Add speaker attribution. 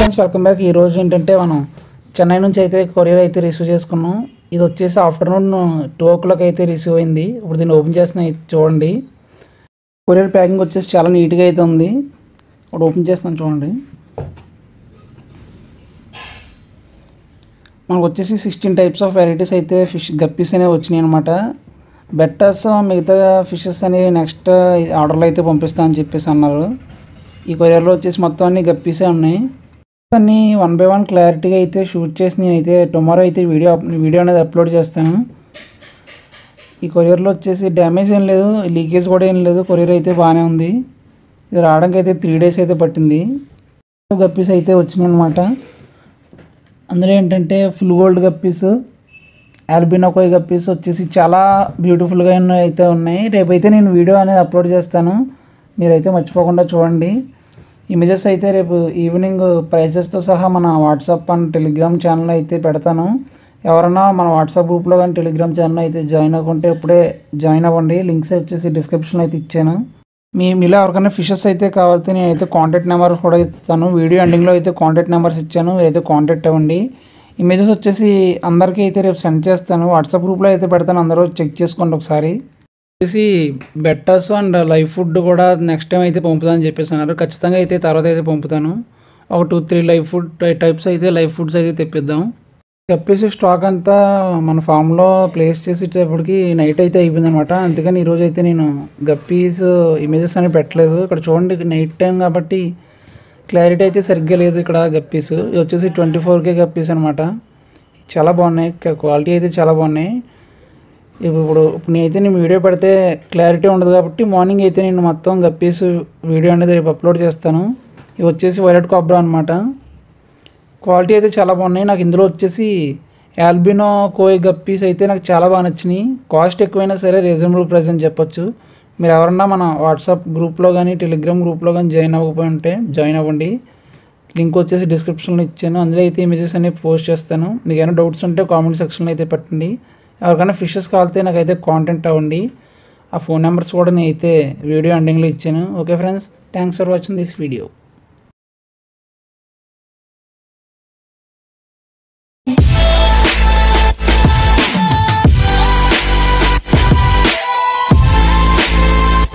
Speaker 1: friends welcome back ఈ రోజు ఏంటంటే మనం చెన్నై నుంచి అయితే కొరియర్ అయితే రిసీవ్ చేసుకున్నాం ఇది వచ్చేసి ఆఫ్టర్నూన్ టూ ఓ క్లాక్ అయితే రిసీవ్ అయింది ఇప్పుడు దీన్ని ఓపెన్ చేస్తున్నా ఇది చూడండి కొరియర్ ప్యాకింగ్ వచ్చేసి చాలా నీట్గా అయితే ఉంది ఇప్పుడు ఓపెన్ చేస్తాను చూడండి మనకు వచ్చేసి సిక్స్టీన్ టైప్స్ ఆఫ్ వెరైటీస్ అయితే ఫిష్ గప్పీస్ అనేవి వచ్చినాయి అనమాట బెట్టర్స్ మిగతా ఫిషెస్ అనేవి నెక్స్ట్ ఆర్డర్లో అయితే పంపిస్తామని చెప్పేసి అన్నారు ఈ కొరియర్లో వచ్చేసి మొత్తం అన్ని గప్పీసే ఉన్నాయి అన్ని వన్ బై వన్ క్లారిటీగా అయితే షూట్ చేసి నేనైతే టుమారో అయితే వీడియో వీడియో అనేది అప్లోడ్ చేస్తాను ఈ కొరియర్లో వచ్చేసి డ్యామేజ్ ఏం లేదు లీకేజ్ కూడా ఏం లేదు కొరియర్ అయితే బాగానే ఉంది ఇది రావడానికి అయితే త్రీ డేస్ అయితే పట్టింది గప్పీస్ అయితే వచ్చినాయి అనమాట అందులో ఏంటంటే full gold guppies albino koi guppies వచ్చేసి చాలా బ్యూటిఫుల్గా అయితే ఉన్నాయి రేపైతే నేను వీడియో అనేది అప్లోడ్ చేస్తాను మీరైతే మర్చిపోకుండా చూడండి ఇమేజెస్ అయితే రేపు ఈవినింగ్ ప్రైజెస్తో సహా మన వాట్సాప్ అండ్ టెలిగ్రామ్ ఛానల్ అయితే పెడతాను ఎవరైనా మన వాట్సాప్ గ్రూప్లో కానీ టెలిగ్రామ్ ఛానల్ అయితే జాయిన్ అవ్వకుంటే ఇప్పుడే జాయిన్ అవ్వండి లింక్స్ వచ్చేసి డిస్క్రిప్షన్లో అయితే ఇచ్చాను మీ మీలో ఎవరికైనా ఫిషెస్ అయితే కావాలంటే నేనైతే కాంటాక్ట్ నెంబర్ కూడా ఇస్తాను వీడియో ఎండింగ్లో అయితే కాంటాక్ట్ నెంబర్స్ ఇచ్చాను అయితే కాంటాక్ట్ అవ్వండి ఇమేజెస్ వచ్చేసి అందరికీ అయితే రేపు సెండ్ చేస్తాను వాట్సాప్ గ్రూప్లో అయితే పెడతాను అందరూ చెక్ చేసుకోండి ఒకసారి వచ్చేసి బెట్టర్స్ అండ్ లైవ్ ఫుడ్ కూడా నెక్స్ట్ టైం అయితే పంపుతానని చెప్పేసి అన్నారు ఖచ్చితంగా అయితే తర్వాత అయితే పంపుతాను ఒక two three live food types అయితే లైవ్ ఫుడ్స్ అయితే తెప్పిద్దాం చెప్పేసి స్టాక్ అంతా మన ఫామ్లో ప్లేస్ చేసేటప్పటికి నైట్ అయితే అయిపోయింది అనమాట అందుకని ఈరోజు అయితే నేను గప్పీస్ ఇమేజెస్ అనేవి పెట్టలేదు ఇక్కడ చూడండి నైట్ టైం కాబట్టి క్లారిటీ అయితే సరిగ్గా లేదు ఇక్కడ గప్పీస్ ఇది వచ్చేసి ట్వంటీ ఫోర్ కే గప్పీస్ అనమాట చాలా బాగున్నాయి క్వాలిటీ అయితే చాలా బాగున్నాయి ఇప్పుడు ఇప్పుడు నేనైతే నేను వీడియో పెడితే క్లారిటీ ఉండదు కాబట్టి మార్నింగ్ అయితే నేను మొత్తం గప్పీస్ వీడియో అనేది రేపు అప్లోడ్ చేస్తాను ఇవి వచ్చేసి వైలెట్ కాబ్రా అనమాట క్వాలిటీ అయితే చాలా బాగున్నాయి నాకు ఇందులో వచ్చేసి ఆల్బినో కోయ్ గప్పీస్ అయితే నాకు చాలా బాగా నచ్చినాయి కాస్ట్ ఎక్కువైనా సరే రీజనబుల్ ప్రైస్ అని చెప్పొచ్చు మీరు ఎవరన్నా మన వాట్సాప్ గ్రూప్లో కానీ టెలిగ్రామ్ గ్రూప్లో కానీ జాయిన్ అవ్వకపోయి ఉంటే జాయిన్ అవ్వండి లింక్ వచ్చేసి డిస్క్రిప్షన్లో ఇచ్చాను అందులో అయితే ఇమేజెస్ అనేవి పోస్ట్ చేస్తాను మీకు ఏమైనా డౌట్స్ ఉంటే కామెంట్ సెక్షన్లో అయితే పెట్టండి ఎవరికైనా ఫిషెస్ కావాలితే నాకైతే కాంటాక్ట్ అవ్వండి ఆ ఫోన్ నెంబర్స్ కూడా నేను అయితే వీడియో ఎండింగ్లో ఇచ్చాను okay friends thanks for watching this video